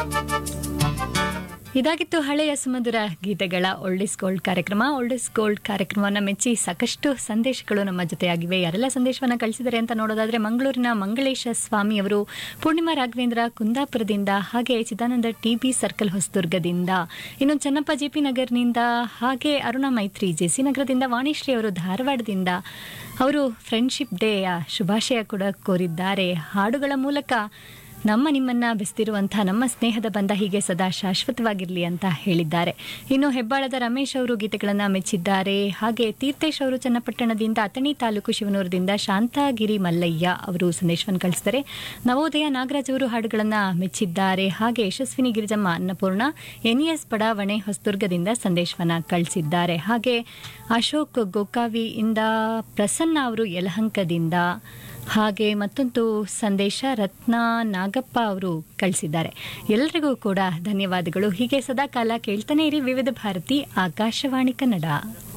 ಇದಾಗಿತ್ತು ಹಳೆಯ ಸುಮಧುರ ಗೀತೆಗಳ ಓಲ್ಡಿಸ್ ಗೋಲ್ಡ್ ಕಾರ್ಯಕ್ರಮ ಓಲ್ಡಿಸ್ ಗೋಲ್ಡ್ ಕಾರ್ಯಕ್ರಮವನ್ನು ಮೆಚ್ಚಿ ಸಾಕಷ್ಟು ಸಂದೇಶಗಳು ನಮ್ಮ ಜೊತೆಯಾಗಿವೆ ಯಾರೆಲ್ಲ ಸಂದೇಶವನ್ನು ಕಳಿಸಿದ್ದಾರೆ ಅಂತ ನೋಡೋದಾದ್ರೆ ಮಂಗಳೂರಿನ ಮಂಗಳೇಶ ಸ್ವಾಮಿ ಅವರು ಪೂರ್ಣಿಮಾ ರಾಘವೇಂದ್ರ ಕುಂದಾಪುರದಿಂದ ಹಾಗೆ ಚಿದಾನಂದ ಟಿಬಿ ಸರ್ಕಲ್ ಹೊಸದುರ್ಗದಿಂದ ಇನ್ನು ಚನ್ನಪ್ಪ ಜೆಪಿ ನಗರ್ನಿಂದ ಹಾಗೆ ಅರುಣ ಮೈತ್ರಿ ಜೆಸಿ ನಗರದಿಂದ ವಾಣಿಶ್ರೀ ಅವರು ಧಾರವಾಡದಿಂದ ಅವರು ಫ್ರೆಂಡ್ಶಿಪ್ ಡೇಯ ಶುಭಾಶಯ ಕೂಡ ಕೋರಿದ್ದಾರೆ ಹಾಡುಗಳ ಮೂಲಕ ನಮ್ಮ ನಿಮ್ಮನ್ನ ಬೆಸ್ತಿರುವಂತಹ ನಮ್ಮ ಸ್ನೇಹದ ಬಂಧ ಹೀಗೆ ಸದಾ ಶಾಶ್ವತವಾಗಿರಲಿ ಅಂತ ಹೇಳಿದ್ದಾರೆ ಇನ್ನು ಹೆಬ್ಬಾಳದ ರಮೇಶ್ ಅವರು ಗೀತೆಗಳನ್ನ ಮೆಚ್ಚಿದ್ದಾರೆ ಹಾಗೆ ತೀರ್ಥೇಶ್ ಅವರು ಚನ್ನಪಟ್ಟಣದಿಂದ ಅಥಣಿ ತಾಲೂಕು ಶಿವನೂರದಿಂದ ಶಾಂತಾಗಿರಿ ಮಲ್ಲಯ್ಯ ಅವರು ಸಂದೇಶವನ್ನು ಕಳಿಸಿದ್ದಾರೆ ನವೋದಯ ನಾಗರಾಜ್ ಅವರು ಹಾಡುಗಳನ್ನ ಮೆಚ್ಚಿದ್ದಾರೆ ಹಾಗೆ ಯಶಸ್ವಿನಿ ಗಿರಿಜಮ್ಮ ಅನ್ನಪೂರ್ಣ ಎನ್ಇಎಸ್ ಬಡಾವಣೆ ಹೊಸದುರ್ಗದಿಂದ ಸಂದೇಶವನ್ನ ಕಳಿಸಿದ್ದಾರೆ ಹಾಗೆ ಅಶೋಕ್ ಗೋಕಾವಿಯಿಂದ ಪ್ರಸನ್ನ ಅವರು ಯಲಹಂಕದಿಂದ ಹಾಗೆ ಮತ್ತೊಂದು ಸಂದೇಶ ರತ್ನ ನಾಗಪ್ಪ ಅವರು ಕಳಿಸಿದ್ದಾರೆ ಎಲ್ಲರಿಗೂ ಕೂಡ ಧನ್ಯವಾದಗಳು ಹೀಗೆ ಸದಾ ಕಾಲ ಕೇಳ್ತಾನೆ ಇರಿ ವಿವಿಧ ಭಾರತಿ ಆಕಾಶವಾಣಿ ಕನ್ನಡ